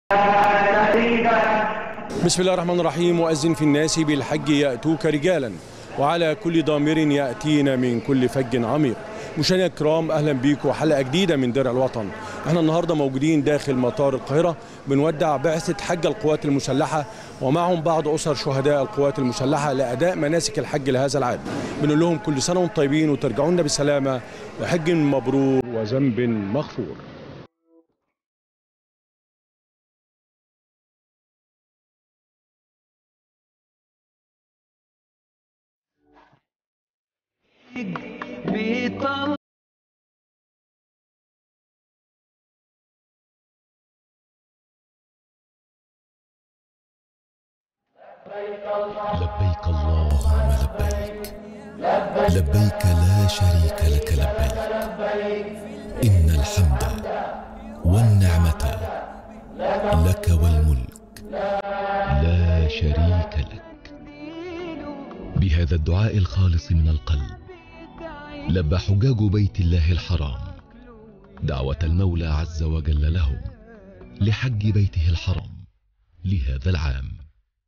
بسم الله الرحمن الرحيم وأذن في الناس بالحج يأتوك رجالا وعلى كل ضامر يأتين من كل فج عميق مشاهدينا الكرام اهلا بيكم حلقه جديده من درع الوطن احنا النهارده موجودين داخل مطار القاهره بنودع بعثه حج القوات المسلحه ومعهم بعض اسر شهداء القوات المسلحه لاداء مناسك الحج لهذا العام بنقول لهم كل سنه وانتم طيبين وترجعوا لنا بالسلامه وحج مبرور وذنب مغفور بيطل لبيك اللهم لبيك لبيك لا شريك لك لبيك إن الحمد والنعمة لك والملك لا شريك لك بهذا الدعاء الخالص من القلب لبى حجاج بيت الله الحرام دعوة المولى عز وجل لهم لحج بيته الحرام لهذا العام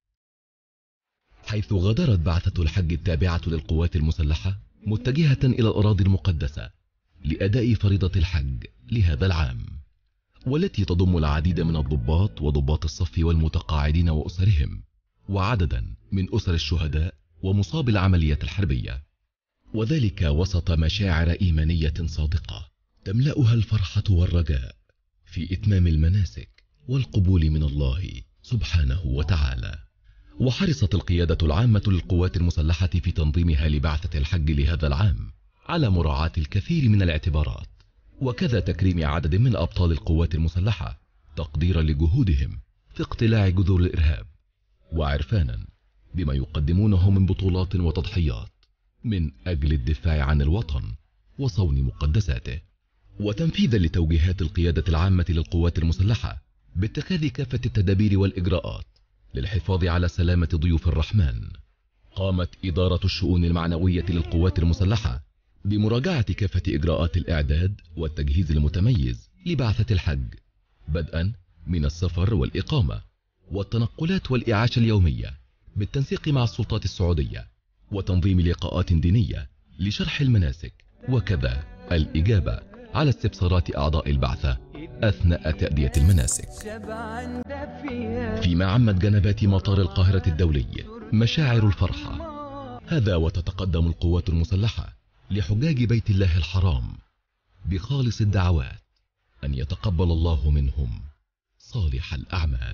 حيث غادرت بعثة الحج التابعة للقوات المسلحة متجهة إلى الأراضي المقدسة لأداء فريضة الحج لهذا العام والتي تضم العديد من الضباط وضباط الصف والمتقاعدين وأسرهم وعددا من أسر الشهداء ومصاب العمليات الحربية وذلك وسط مشاعر إيمانية صادقة تملأها الفرحة والرجاء في إتمام المناسك والقبول من الله سبحانه وتعالى وحرصت القيادة العامة للقوات المسلحة في تنظيمها لبعثة الحج لهذا العام على مراعاة الكثير من الاعتبارات وكذا تكريم عدد من أبطال القوات المسلحة تقديرا لجهودهم في اقتلاع جذور الإرهاب وعرفانا بما يقدمونه من بطولات وتضحيات من أجل الدفاع عن الوطن وصون مقدساته وتنفيذا لتوجيهات القيادة العامة للقوات المسلحة باتخاذ كافة التدابير والإجراءات للحفاظ على سلامة ضيوف الرحمن قامت إدارة الشؤون المعنوية للقوات المسلحة بمراجعة كافة إجراءات الإعداد والتجهيز المتميز لبعثة الحج بدءا من السفر والإقامة والتنقلات والإعاشة اليومية بالتنسيق مع السلطات السعودية وتنظيم لقاءات دينية لشرح المناسك وكذا الإجابة على استفسارات أعضاء البعثة أثناء تأدية المناسك شبعان دافية فيما عمت جنبات مطار القاهرة الدولي مشاعر الفرحة هذا وتتقدم القوات المسلحة لحجاج بيت الله الحرام بخالص الدعوات أن يتقبل الله منهم صالح الأعمال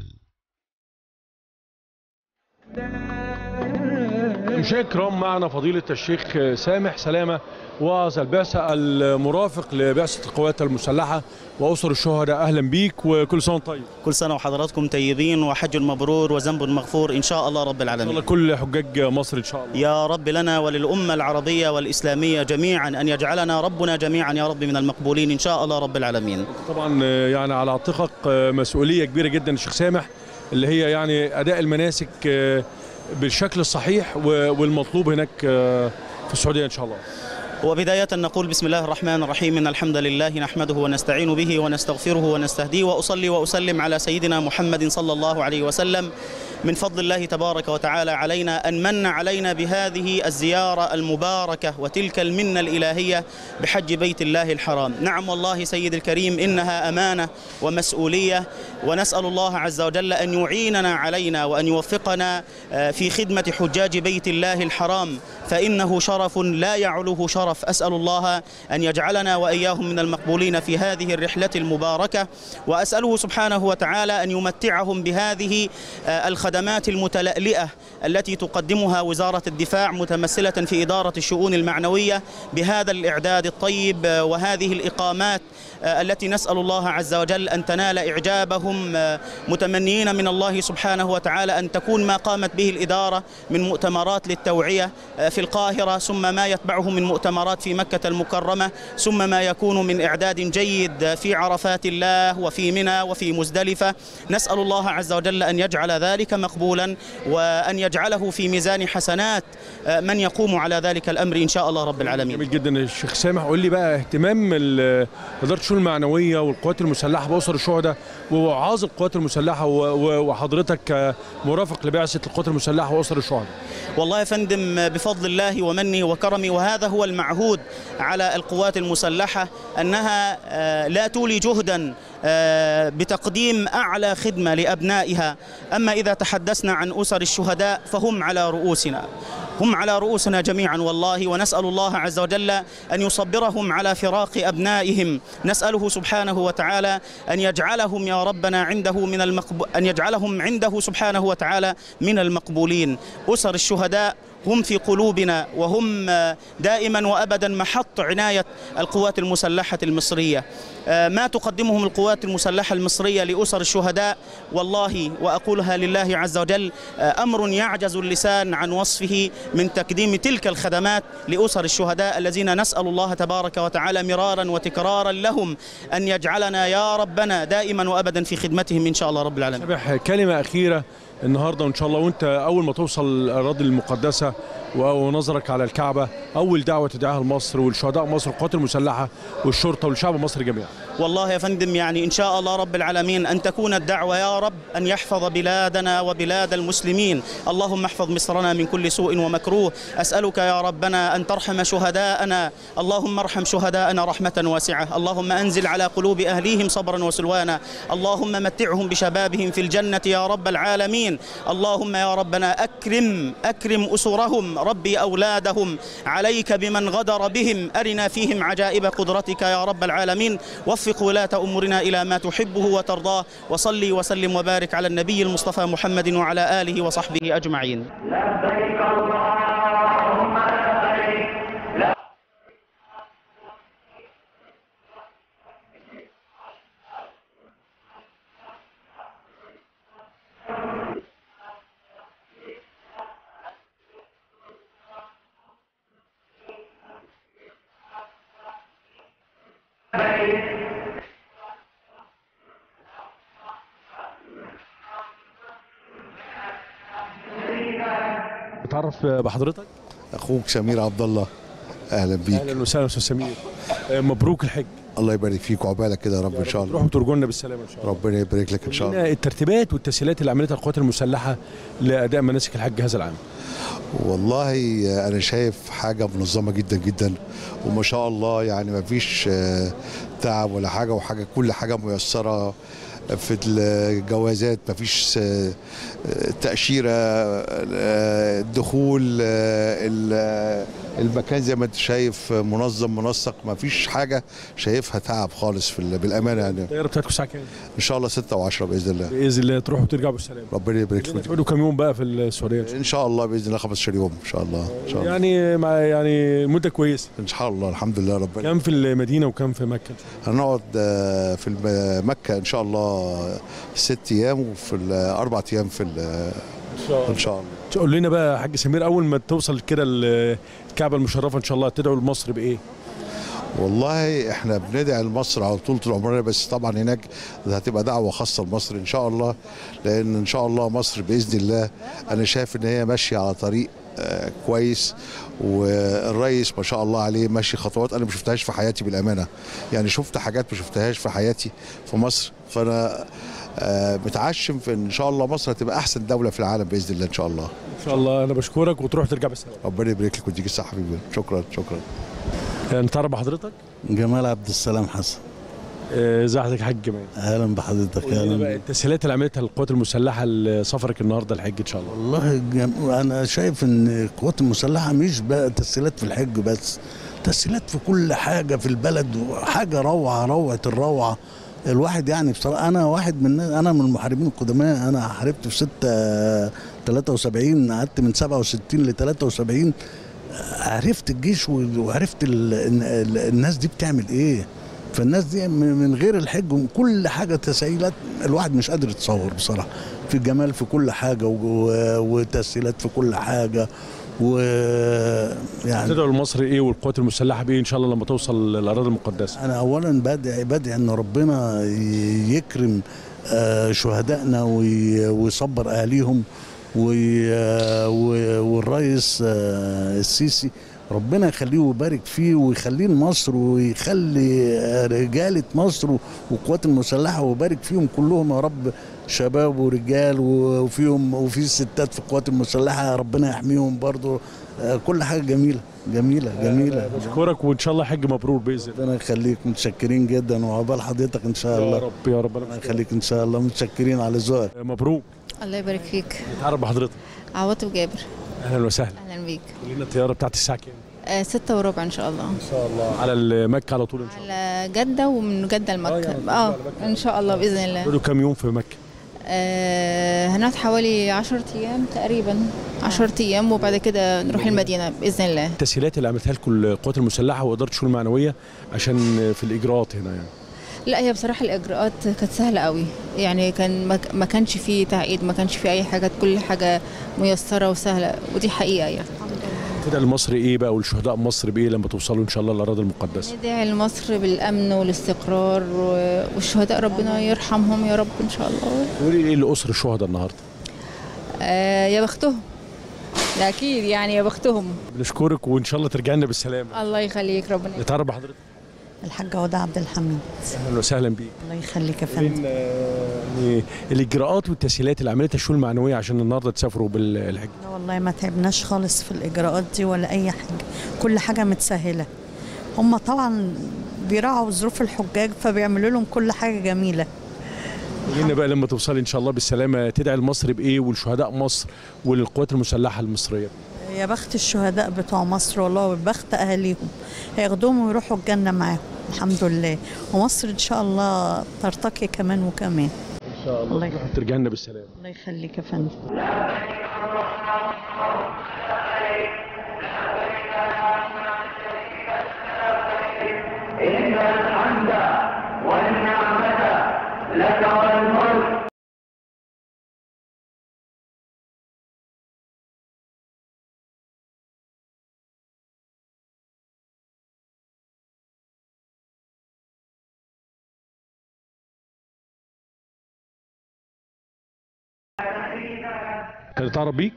مشاهدينا الكرام معنا فضيله الشيخ سامح سلامه واعظ البعثه المرافق لبعثه القوات المسلحه واسر الشهداء اهلا بيك وكل سنه وأنت طيب كل سنة وحضراتكم طيبين وحج مبرور وذنب مغفور إن شاء الله رب ان شاء الله العالمين كل حجاج مصر ان شاء الله يا رب لنا وللأمة العربية والإسلامية جميعا أن يجعلنا ربنا جميعا يا رب من المقبولين إن شاء الله رب العالمين طبعا آه، يعني على عاتقك آه، مسؤوليه كبيره جدا الشيخ سامح اللي هي يعني اداء المناسك آه، بالشكل الصحيح و- والمطلوب هناك آه، في السعوديه ان شاء الله وبداية نقول بسم الله الرحمن الرحيم إن الحمد لله نحمده ونستعين به ونستغفره ونستهديه وأصلي وأسلم على سيدنا محمد صلى الله عليه وسلم من فضل الله تبارك وتعالى علينا أن من علينا بهذه الزيارة المباركة وتلك المنة الإلهية بحج بيت الله الحرام نعم والله سيد الكريم إنها أمانة ومسؤولية ونسأل الله عز وجل أن يعيننا علينا وأن يوفقنا آه، في خدمة حجاج بيت الله الحرام فإنه شرف لا يعلوه شرف أسأل الله أن يجعلنا وإياهم من المقبولين في هذه الرحلة المباركة وأسأله سبحانه وتعالى أن يمتعهم بهذه آه، الخدمات المتلألئة التي تقدمها وزارة الدفاع متمثلة في إدارة الشؤون المعنوية بهذا الإعداد الطيب آه، وهذه الإقامات آه، التي نسأل الله عز وجل أن تنال إعجابهم آه، متمنيين من الله سبحانه وتعالى أن تكون ما قامت به الإدارة من مؤتمرات للتوعية آه، في القاهرة ثم ما يتبعه من مؤتمرات في مكة المكرمة ثم ما يكون من إعداد جيد في عرفات الله وفي منى وفي مزدلفة نسأل الله عز وجل أن يجعل ذلك مقبولا وأن يجعله في ميزان حسنات آه، من يقوم على ذلك الأمر إن شاء الله رب العالمين جميل جدا الشيخ سامح قول لي بقى اهتمام ال- اداره الشؤون المعنويه والقوات المسلحه باسر الشهداء ووعاظ القوات المسلحه و- و- وحضرتك مرافق لبعثه القوات المسلحه واسر الشهداء والله يا فندم بفضل الله ومنه وكرمه وهذا هو المعهود على القوات المسلحة أنها آه، لا تولي جهدا آه، بتقديم أعلى خدمة لأبنائها أما إذا تحدثنا عن أسر الشهداء فهم على رؤوسنا هم على رؤوسنا جميعا والله ونسأل الله عز وجل أن يصبرهم على فراق أبنائهم نسأله سبحانه وتعالى أن يجعلهم يا ربنا عنده من المقب... أن يجعلهم عنده سبحانه وتعالى من المقبولين أسر الشهداء هم في قلوبنا وهم آه، دائما وابدا محط عنايه القوات المسلحه المصريه آه، ما تقدمهم القوات المسلحه المصريه لاسر الشهداء والله واقولها لله عز وجل آه، امر يعجز اللسان عن وصفه من تقديم تلك الخدمات لاسر الشهداء الذين نسال الله تبارك وتعالى مرارا وتكرارا لهم ان يجعلنا يا ربنا دائما وابدا في خدمتهم ان شاء الله رب العالمين سامح كلمه اخيره النهارده وان شاء الله وانت اول ما توصل الاراضي المقدسه و- ونظرك على الكعبه اول دعوه تدعيها لمصر والشهداء مصر والقوات المسلحه والشرطه والشعب المصري جميعا والله يا فندم يعني إن شاء الله رب العالمين أن تكون الدعوة يا رب أن يحفظ بلادنا وبلاد المسلمين اللهم احفظ مصرنا من كل سوء ومكروه أسألك يا ربنا أن ترحم شهداءنا اللهم ارحم شهداءنا رحمة واسعة اللهم أنزل على قلوب أهليهم صبرا وسلوانا اللهم متعهم بشبابهم في الجنة يا رب العالمين اللهم يا ربنا أكرم أكرم أسرهم ربي أولادهم عليك بمن غدر بهم أرنا فيهم عجائب قدرتك يا رب العالمين وفق ولاة أمورنا إلى ما تحبه وترضاه وصلي وسلم وبارك على النبي المصطفى محمد وعلى آله وصحبه أجمعين اتعرف بحضرتك اخوك سمير عبد الله اهلا بيك اهلا وسهلا استاذ سمير آه، مبروك الحج الله يبارك فيك وعقبالك كده يا رب ان شاء الله تروحوا ترجعوا لنا بالسلامه ان شاء الله ربنا يبارك لك ان شاء الله لنا الترتيبات والتسهيلات اللي عملتها القوات المسلحه لاداء مناسك الحج هذا العام والله انا شايف حاجه منظمه جدا جدا وما شاء الله يعني ما فيش آه، تعب ولا حاجه وحاجه كل حاجه ميسره في الجوازات ما فيش آه، آه، تأشيرة آه، الدخول آه، ال- المكان زي ما انت شايف منظم منسق ما فيش حاجة شايفها تعب خالص في ال- بالأمانة يعني الطياره بتاعتكم الساعه كام؟ إن شاء الله 6 و10 بإذن الله باذن الله تروحوا وترجعوا بالسلامه ربنا يبارك لك تقعدوا كام يوم بقى في السعوديه إن شاء ان شاء الله باذن الله 15 يوم ان شاء الله ان شاء الله. الله يعني مع يعني مده كويسه ان شاء الله الحمد لله ربنا كام في المدينه وكام في مكه هنقعد آه، في الم- مكه ان شاء الله ست ايام وفي الاربع ايام في ال- ان شاء ان شاء الله قول لنا بقى يا حاج سمير اول ما توصل كده ال- الكعبه المشرفه ان شاء الله تدعو لمصر بايه؟ والله احنا بندعي لمصر على طول طول عمرنا بس طبعا هناك هتبقى دعوه خاصه لمصر ان شاء الله لان ان شاء الله مصر باذن الله انا شايف ان هي ماشيه على طريق آه، كويس والرئيس ما شاء الله عليه ماشي خطوات انا ما شفتهاش في حياتي بالامانه يعني شفت حاجات ما شفتهاش في حياتي في مصر فانا آه، متعشم في ان شاء الله مصر هتبقى احسن دوله في العالم باذن الله ان شاء الله ان شاء الله انا بشكرك وتروح ترجع بالسلامه ربنا يبارك لك ويديك الصحه حبيبي شكرا شكرا نتعرف بحضرتك جمال عبد السلام حسن آه، ازي حضرتك يا حاج جمال اهلا بحضرتك قول لنا بقى اهلا التسهيلات اللي عملتها القوات المسلحه لسفرك النهارده الحج ان شاء الله والله جم... انا شايف ان القوات المسلحه مش بقى تسهيلات في الحج بس تسهيلات في كل حاجه في البلد حاجه روعه روعه الروعه الواحد يعني بصراحه انا واحد من انا من المحاربين القدماء انا حاربت في 6 73 قعدت من 67 ل 73 عرفت الجيش وعرفت ال... ال- الناس دي بتعمل ايه فالناس دي من من غير الحج وكل حاجه تسهيلات الواحد مش قادر يتصور بصراحه في جمال في كل حاجه و- وتسهيلات في كل حاجه و يعني تدعو لمصر ايه والقوات المسلحه بايه ان شاء الله لما توصل للاراضي المقدسه انا اولا بدعي بدعي ان ربنا ي- يكرم آه، شهدائنا وي- ويصبر اهاليهم وي- آه، و- والرئيس آه، السيسي ربنا يخليه ويبارك فيه ويخليه لمصر ويخلي آه، رجالة مصر والقوات المسلحة ويبارك فيهم كلهم يا رب شباب ورجال وفيهم وفي ستات في القوات المسلحة ربنا يحميهم برضو آه، كل حاجة جميلة جميلة جميلة بشكرك وان شاء الله حج مبرور باذن الله ربنا يخليك متشكرين جدا وعقبال حضرتك ان شاء يا الله رب يا رب ربنا انا يخليك ان شاء الله متشكرين على ذوقك مبروك الله يبارك فيك نتعرف بحضرتك عواطف جابر اهلا وسهلا اهلا بيك قولي لنا الطياره بتاعت الساعه كام آه ستة وربع ان شاء الله ان شاء الله على مكه على طول ان شاء الله على جدة ومن جدة آه، يعني لمكة تنزل اه على مكة. ان شاء الله باذن الله بقالوا كام يوم في مكه آه هنقعد حوالي 10 ايام تقريبا 10 ايام وبعد كده نروح المدينة باذن الله التسهيلات اللي عملتها لكم القوات المسلحه واداره الشؤون المعنويه عشان في الاجراءات هنا يعني لا هي بصراحة الإجراءات كانت سهلة قوي يعني كان ما- ما كانش فيه تعقيد ما كانش فيه أي حاجة كل حاجة ميسرة وسهلة ودي حقيقة يعني كده لمصر ايه بقى ولشهداء مصر بايه لما توصلوا ان شاء الله الاراضي المقدسه ندعي لمصر بالأمن والاستقرار و- والشهداء ربنا يرحمهم يا رب إن شاء الله قولي ايه لاسر الشهداء النهارده آه يا بختهم ده اكيد يعني يا بختهم بنشكرك وان شاء الله ترجع لنا بالسلامه الله يخليك ربنا نتعرف بحضرتك الحاجة هدى عبد الحميد اهلا وسهلا بيك الله يخليك يا قولي فندم لنا يعني الاجراءات والتسهيلات اللي عملتها الشؤون المعنويه عشان النهارده تسافروا بالحج لا والله ما تعبناش خالص في الإجراءات دي ولا أي حاجة كل حاجة متسهلة هم طبعا بيراعوا ظروف الحجاج فبيعملوا لهم كل حاجة جميلة قولي لنا بقى لما توصلي ان شاء الله بالسلامه تدعي لمصر بايه ولشهداء مصر وللقوات المسلحه المصريه يا بخت الشهداء بتوع مصر والله وبخت أهاليهم هياخدوهم ويروحوا الجنة معاهم الحمد لله ومصر إن شاء الله ترتقي كمان وكمان ان شاء الله الله ترجع لنا بالسلامه الله يخليك يا فندم كان تعرف بيك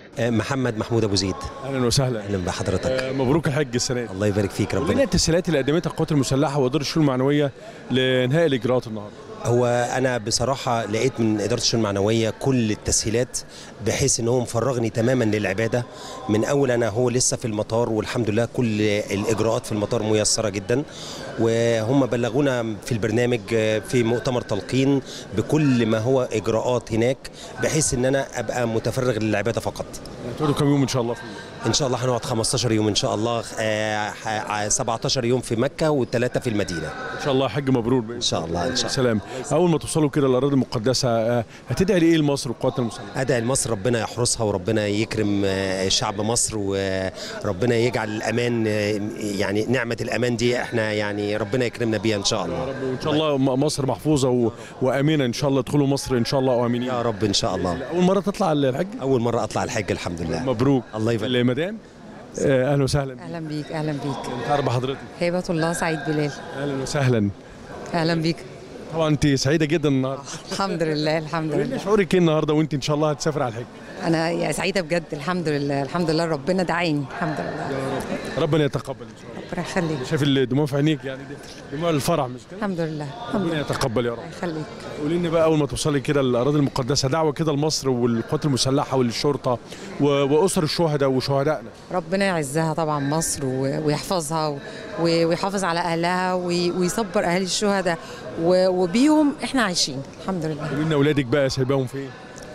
محمد محمود ابو زيد اهلا وسهلا اهلا بحضرتك آه، مبروك الحج السنه دي الله يبارك فيك قول لنا ربنا التسهيلات اللي قدمتها القوات المسلحه واداره الشؤون المعنويه لانهاء الاجراءات النهارده هو انا بصراحه لقيت من اداره الشؤون المعنويه كل التسهيلات بحيث ان هو مفرغني تماما للعباده من اول انا هو لسه في المطار والحمد لله كل الاجراءات في المطار ميسره جدا وهم بلغونا في البرنامج في مؤتمر تلقين بكل ما هو اجراءات هناك بحيث ان انا ابقى متفرغ للعباده فقط هتقعدوا كام يوم ان شاء الله فيه ان شاء الله هنقعد 15 يوم ان شاء الله آه، ح- 17 يوم في مكه والثلاثه في المدينه ان شاء الله حج مبرور باذن ان شاء الله ان شاء الله سلام اول ما توصلوا كده الاراضي المقدسه آه، هتدعي لايه لمصر والقوات المسلحه ادعي لمصر ربنا يحرسها وربنا يكرم آه، شعب مصر وربنا يجعل الامان آه، يعني نعمه الامان دي احنا يعني ربنا يكرمنا بيها ان شاء الله وان شاء الله م- مصر محفوظه و... وامنه ان شاء الله ادخلوا مصر ان شاء الله امنين يا رب ان شاء الله اول مره تطلع الحج اول مره اطلع الحج الحمد لله مبروك الله يبارك المدام آه، اهلا وسهلا اهلا بيك اهلا بيك تعرف حضرتك هبه الله سعيد بلال اهلا وسهلا اهلا بيك طبعا انت سعيده جدا النهارده الحمد لله الحمد قولي لنا لله شعورك ايه النهارده وانت ان شاء الله هتسافر على الحج انا يا سعيده بجد الحمد لله الحمد لله ربنا دعاني الحمد لله ربنا يتقبل ان شاء الله ربنا يخليك شايف الدموع في عينيك يعني دي دموع الفرح مش كده الحمد لله الحمد ربنا لله يتقبل يا رب يخليك قولي لنا بقى اول ما توصلي كده الاراضي المقدسه دعوه كده لمصر والقوات المسلحه وللشرطه و... واسر الشهداء وشهدائنا ربنا يعزها طبعا مصر و- ويحفظها و- ويحافظ على اهلها وي- ويصبر اهالي الشهداء و- وبيهم احنا عايشين الحمد لله قولي لنا اولادك بقى سايباهم فين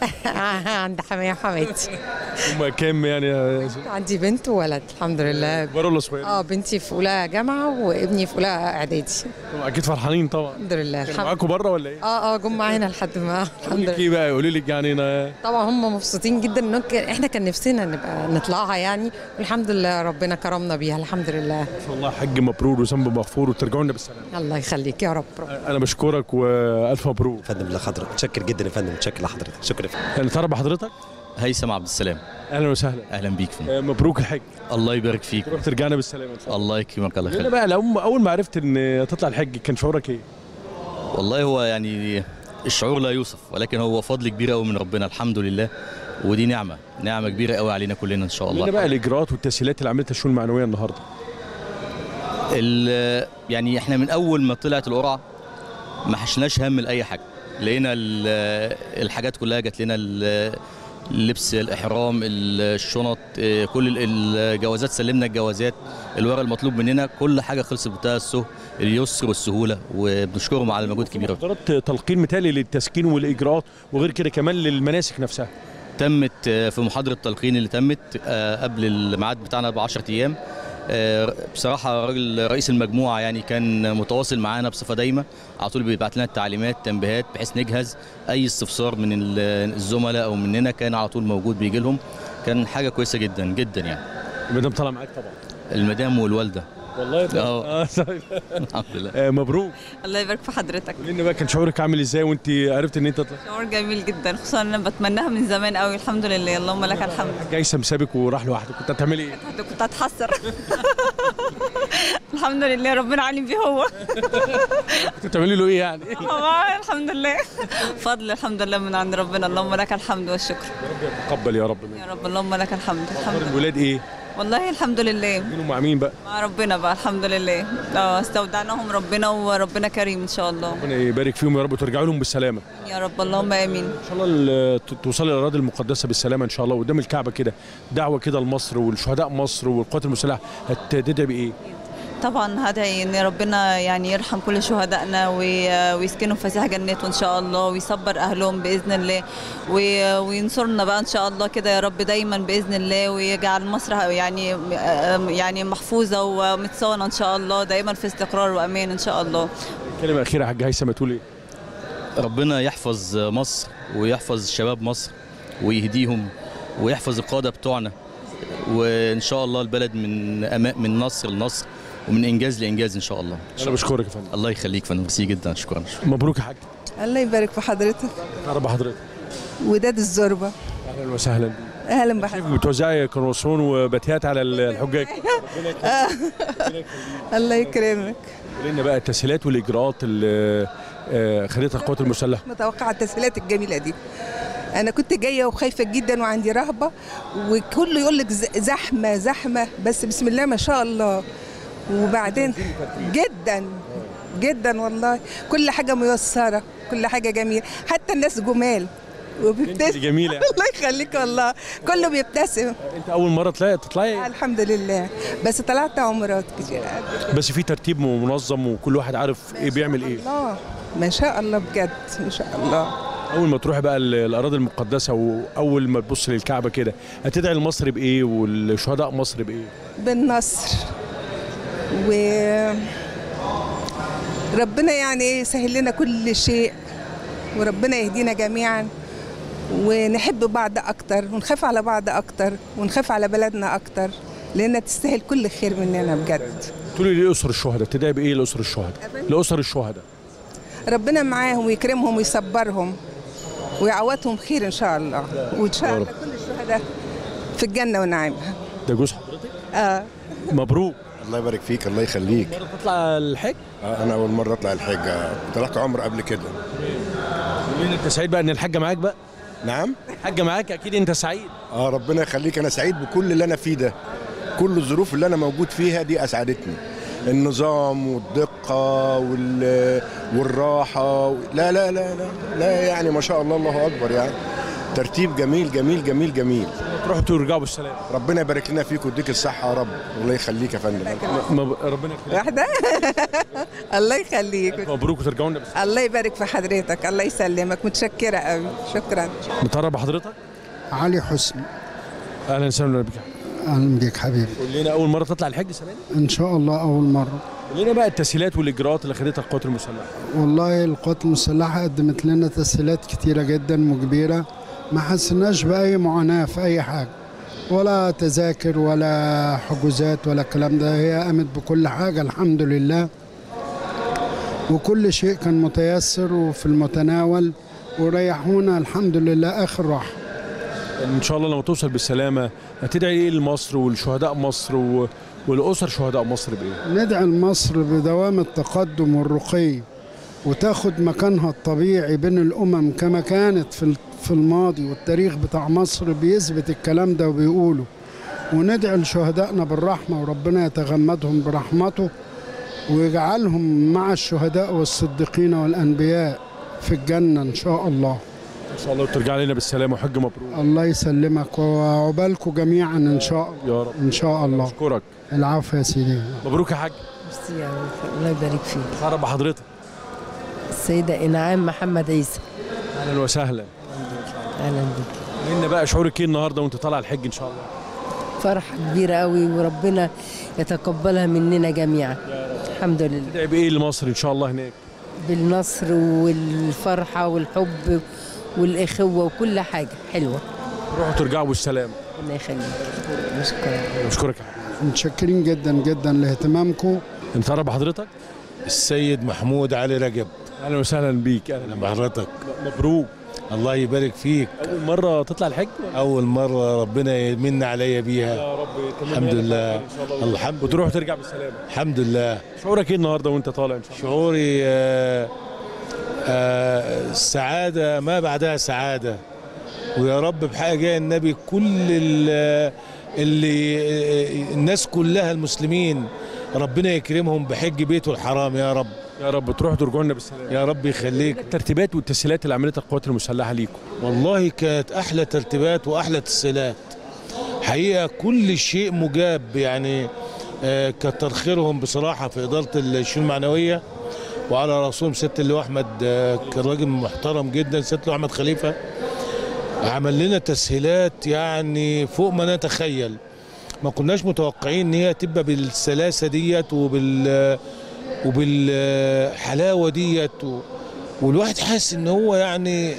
عند حماية وحماتي هم كام يعني يا زين؟ عندي بنت وولد الحمد لله كبار ولا صغيرين؟ اه بنتي في اولى جامعه وابني في اولى اعدادي طبعا اكيد فرحانين طبعا الحمد لله كانوا الحمد معاكم بره ولا ايه؟ اه اه جم معانا لحد ما الحمد قولي لك لله ايه بقى قولي لك يعني أنا طبعا هم مبسوطين جدا ان كان- احنا كان نفسنا نبقى نطلعها يعني والحمد لله ربنا كرمنا بيها الحمد لله ان شاء الله حج مبرور وذنب مغفور وترجعوا لنا بالسلامه الله يخليك يا رب, رب. انا بشكرك والف مبروك فندم لحضرتك متشكر جدا يا فندم متشكر لحضرتك شكرا يعني تعرف حضرتك هيثم عبد السلام اهلا وسهلا اهلا بيك فندم آه، مبروك الحج الله يبارك فيك تروح ترجعنا بالسلامه ان شاء الله الله يكرمك الله انا يخليك بقى لو اول ما عرفت ان تطلع الحج كان شعورك ايه؟ والله هو يعني الشعور لا يوصف ولكن هو فضل كبير قوي من ربنا الحمد لله ودي نعمه نعمه كبيره قوي علينا كلنا ان شاء لنا الله بقى الاجراءات والتسهيلات اللي عملتها الشؤون المعنويه النهارده ال- يعني احنا من اول ما طلعت القرعه ما حشناش هم لاي حاجه لقينا ال- الحاجات كلها جات لنا ال- اللبس الاحرام الشنط اه، كل ال- الجوازات سلمنا الجوازات الورق المطلوب مننا كل حاجه خلصت بمنتهى السهل اليسر والسهوله وبنشكرهم على المجهود الكبير أوي. محاضرات تلقين مثالي للتسكين والاجراءات وغير كده كمان للمناسك نفسها تمت آه، في محاضرة التلقين اللي تمت آه، قبل الميعاد بتاعنا ب 10 أيام آه، بصراحة راجل رئيس المجموعة يعني كان متواصل معانا بصفة دايمة على طول بيبعت لنا التعليمات تنبيهات بحيث نجهز أي استفسار من ال- الزملاء أو مننا كان على طول موجود بيجي لهم كان حاجة كويسة جدا جدا يعني المدام طالعه معاك طبعا المدام والوالدة والله اه اه طيب. الحمد لله آه، مبروك الله يبارك في حضرتك قولي لنا بقى كان شعورك عامل ازاي وانت عرفت ان انت تطلع شعور جميل جدا خصوصا انا بتمناها من زمان قوي الحمد لله اللهم لك الحمد جايسه مسابك وراح لوحده كنت هتعملي ايه؟ كنت هتحسر الحمد لله ربنا عالم بيه هو كنت هتعملي له ايه يعني؟ هو الحمد لله فضل الحمد لله من عند ربنا اللهم لك الحمد والشكر تقبل يا رب منك. يا رب اللهم لك الحمد الحمد لله الولاد ايه؟ والله الحمد لله مين مع مين بقى؟ مع ربنا بقى الحمد لله اه استودعناهم ربنا وربنا كريم ان شاء الله ربنا يبارك فيهم يا رب وترجعوا لهم بالسلامه يا رب اللهم امين ان شاء الله ال- ت- توصلي للاراضي المقدسه بالسلامه ان شاء الله قدام الكعبه كده دعوه كده لمصر والشهداء مصر والقوات المسلحه هتدعي بايه؟ طبعا هدعي ان ربنا يعني يرحم كل شهدائنا وي- ويسكنهم فسيح جناته ان شاء الله ويصبر اهلهم باذن الله وي- وينصرنا بقى ان شاء الله كده يا رب دايما باذن الله ويجعل مصر يعني يعني محفوظه ومتصونه ان شاء الله دايما في استقرار وامان ان شاء الله كلمه اخيره يا حاج هيثم تقول ايه؟ ربنا يحفظ مصر ويحفظ شباب مصر ويهديهم ويحفظ القادة بتوعنا وإن شاء الله البلد من أماء من نصر لنصر ومن إنجاز لإنجاز إن شاء الله انا بشكرك يا فندم الله يخليك فندم ميرسي جدا شكرا مبروك يا حاج الله يبارك في حضرتك مرحبا حضرتك وداد الزربة اهلا وسهلا اهلا بحضرتك بتوزعي كرواسون وباتيات على ال- الحجاج آه. الله يكرمك قولي لنا بقى التسهيلات والاجراءات اللي آه، خدتها القوات المسلحه متوقعة التسهيلات الجميلة دي أنا كنت جاية وخايفة جدا وعندي رهبة وكله يقول لك ز- زحمة زحمة بس بسم الله ما شاء الله وبعدين جدا جدا والله كل حاجة ميسرة كل حاجة جميلة حتى الناس جمال وبيبتسم جميلة. الله يخليك والله كله بيبتسم انت اول مره تطلعي تطلعي الحمد لله بس طلعت عمرات كتير بس في ترتيب منظم وكل واحد عارف ايه بيعمل ايه الله ما شاء الله بجد ما شاء الله اول ما تروحي بقى ال- الاراضي المقدسه واول ما تبص للكعبه كده هتدعي لمصر بايه والشهداء مصر بايه بالنصر و ربنا يعني ايه يسهل لنا كل شيء وربنا يهدينا جميعا ونحب بعض اكتر ونخاف على بعض اكتر ونخاف على بلدنا اكتر لانها تستاهل كل خير مننا بجد تقولي لي اسر الشهداء تدعي بايه لاسر الشهداء لاسر الشهداء ربنا معاهم ويكرمهم ويصبرهم ويعوضهم خير ان شاء الله وان شاء يا الله كل الشهداء في الجنه ونعيمها ده جوز حضرتك اه مبروك الله يبارك فيك الله يخليك تطلع الحج آه، انا اول مره اطلع الحج آه، طلعت عمره قبل كده قولي لي انت سعيد بقى ان الحاجه معاك بقى نعم الحاجه معاك اكيد انت سعيد اه ربنا يخليك انا سعيد بكل اللي انا فيه ده كل الظروف اللي انا موجود فيها دي اسعدتني النظام والدقه وال... والراحه لا لا لا لا لا يعني ما شاء الله الله اكبر يعني ترتيب جميل جميل جميل جميل تروحوا ترجعوا بالسلامه ربنا يبارك لنا فيك ويديك الصحه يا رب الله يخليك يا فندم مب... ربنا يخليك واحده الله يخليك مبروك وترجعوا لنا بالسلامه الله يبارك في حضرتك الله يسلمك متشكره قوي شكرا متعرف بحضرتك علي حسني اهلا وسهلا بك اهلا بيك حبيبي قول لنا اول مره تطلع الحج السنه دي ان شاء الله اول مره قول لنا بقى التسهيلات والاجراءات اللي خدتها القوات المسلحه والله القوات المسلحه قدمت لنا تسهيلات كتيره جدا وكبيره ما حسناش باي معاناه في اي حاجه ولا تذاكر ولا حجوزات ولا الكلام ده هي قامت بكل حاجه الحمد لله وكل شيء كان متيسر وفي المتناول وريحونا الحمد لله اخر راحه ان شاء الله لما توصل بالسلامه هتدعي ايه لمصر ولشهداء مصر و... والاسر شهداء مصر بايه ندعي لمصر بدوام التقدم والرقي وتاخد مكانها الطبيعي بين الأمم كما كانت في ال- في الماضي والتاريخ بتاع مصر بيثبت الكلام ده وبيقوله وندعي لشهدائنا بالرحمة وربنا يتغمدهم برحمته ويجعلهم مع الشهداء والصديقين والأنبياء في الجنة إن شاء الله ان شاء الله وترجع لنا بالسلامه وحج مبروك الله يسلمك وعقبالكم جميعا إن شاء يا رب إن شاء الله اشكرك العفو يا سيدي مبروك يا حاج ميرسي يا عم. الله يبارك فيك اتعرف بحضرتك السيدة إنعام محمد عيسى اهلا وسهلا أهلا بك منا بقى شعورك ايه النهارده وانت طالع الحج ان شاء الله فرحة كبيرة قوي وربنا يتقبلها مننا جميعا الحمد لله تدعي بايه لمصر ان شاء الله هناك بالنصر والفرحة والحب والإخوة وكل حاجة حلوة روحوا ترجعوا بالسلامه ربنا يخليك نشكرك اشكرك يا حاج متشكرين جدا جدا لاهتمامكم نتعرف بحضرتك السيد محمود علي رجب اهلا وسهلا بيك اهلا بحضرتك مبروك الله يبارك فيك اول مره تطلع الحج اول مره ربنا يمن عليا بيها يا رب الحمد لله الحمد وتروح ترجع بالسلامه الحمد لله شعورك ايه النهارده وانت طالع ان شاء الله شعوري آه، آه، سعادة ما بعدها سعادة ويا رب بحق جاي النبي كل ال- اللي آه، الناس كلها المسلمين ربنا يكرمهم بحج بيته الحرام يا رب يا رب تروحوا ترجعوا لنا بالسلامه يا رب يخليك الترتيبات والتسهيلات اللي عملتها القوات المسلحه ليكم والله كانت احلى ترتيبات واحلى تسهيلات حقيقه كل شيء مجاب يعني آه، كتر خيرهم بصراحه في اداره الشؤون المعنويه وعلى رسولهم ست اللواء احمد آه، كان راجل محترم جدا ست اللواء احمد خليفه عمل لنا تسهيلات يعني فوق ما نتخيل ما كناش متوقعين ان هي تبقى بالسلاسه ديت وبال وبالحلاوه ديت و- والواحد حاسس ان هو يعني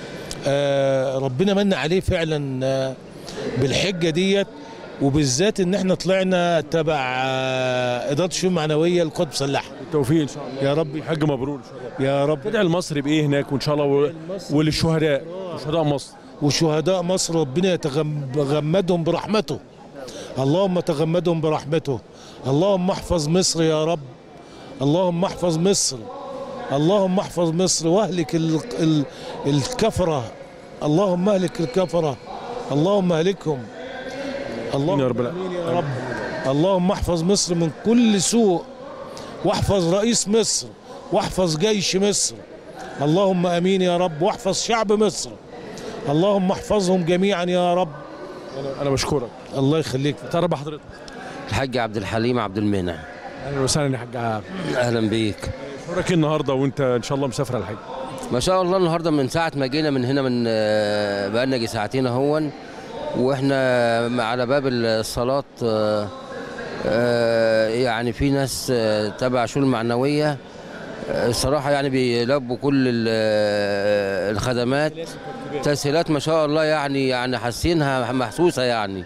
آه، ربنا من عليه فعلا آه، بالحجه ديت وبالذات ان احنا طلعنا تبع آه، اداره الشؤون المعنويه للقوات المسلحه بالتوفيق ان شاء الله يا رب حج مبرور يا رب تدعي لمصر بايه هناك وان شاء الله و... وللشهداء وشهداء مصر وشهداء مصر ربنا يتغمدهم برحمته اللهم تغمدهم برحمته اللهم احفظ مصر يا رب اللهم احفظ مصر اللهم احفظ مصر واهلك ال... ال... الكفرة اللهم اهلك الكفرة اللهم اهلكهم اللهم يا رب آمين يا رب اللهم احفظ مصر من كل سوء واحفظ رئيس مصر واحفظ جيش مصر اللهم امين يا رب واحفظ شعب مصر اللهم احفظهم جميعا يا رب انا انا بشكرك الله يخليك تعرف بحضرتك الحاج عبد الحليم عبد المنعم اهلا وسهلا يا حاج عبد اهلا بيك شعورك ايه النهارده وانت ان شاء الله مسافر على الحج ما شاء الله النهارده من ساعه ما جينا من هنا من آه، بقالنا جي ساعتين اهون واحنا على باب الصلاه آه، آه، يعني في ناس آه، تبع شؤون معنويه آه، الصراحه يعني بيلبوا كل ال- آه، الخدمات تسهيلات ما شاء الله يعني يعني حاسينها محسوسه يعني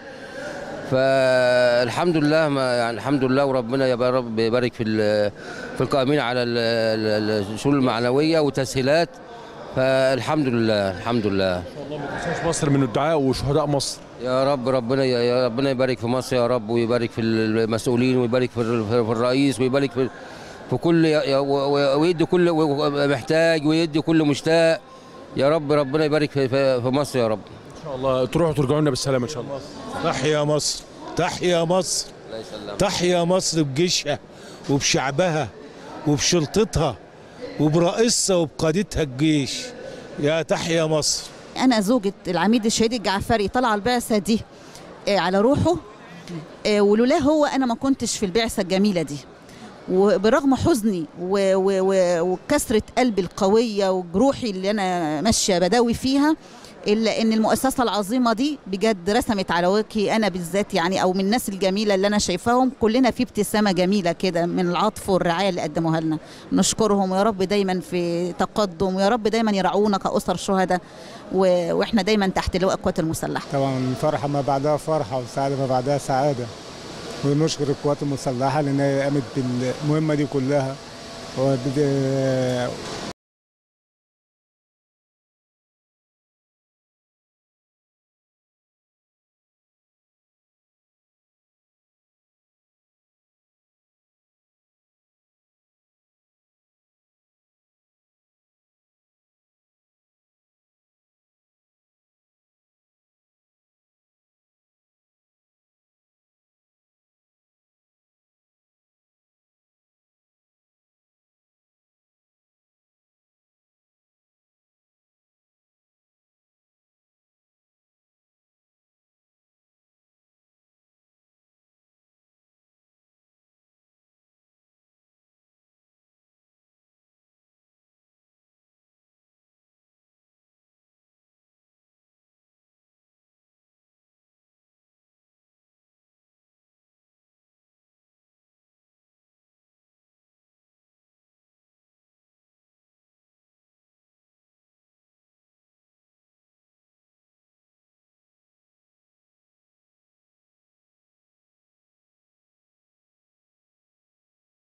فالحمد لله ما يعني الحمد لله وربنا يا رب يبارك في ال- في القائمين على ال- ال- الشؤون المعنويه وتسهيلات فالحمد لله الحمد لله الله ما تنساش مصر من الدعاء وشهداء مصر يا رب ربنا يا ربنا يبارك في مصر يا رب ويبارك في المسؤولين ويبارك في ال- في الرئيس ويبارك في في كل يا- و- و- ويدي كل محتاج ويدي كل مشتاق يا رب ربنا يبارك في في في مصر يا رب ان شاء الله تروحوا ترجعوا لنا بالسلامه ان شاء الله تحيا مصر تحيا مصر تحيا مصر بجيشها وبشعبها وبشرطتها وبرئيسها وبقادتها الجيش يا تحيا مصر أنا زوجة العميد الشهيد الجعفري طالعة البعثة دي آه، على روحه آه، ولولا هو أنا ما كنتش في البعثة الجميلة دي وبرغم حزني و- و- و- وكسرة قلبي القوية وجروحي اللي أنا ماشية بداوي فيها إلا إن المؤسسة العظيمة دي بجد رسمت على وجهي أنا بالذات يعني أو من الناس الجميلة اللي أنا شايفاهم كلنا في ابتسامة جميلة كده من العطف والرعاية اللي قدموها لنا نشكرهم ويا رب دايما في تقدم ويا رب دايما يرعونا كأسر شهداء و- واحنا دايما تحت لواء القوات المسلحه طبعا فرحة ما بعدها فرحة وسعادة ما بعدها سعادة ونشكر القوات المسلحة لأن هي قامت بالمهمة دي كلها وبد-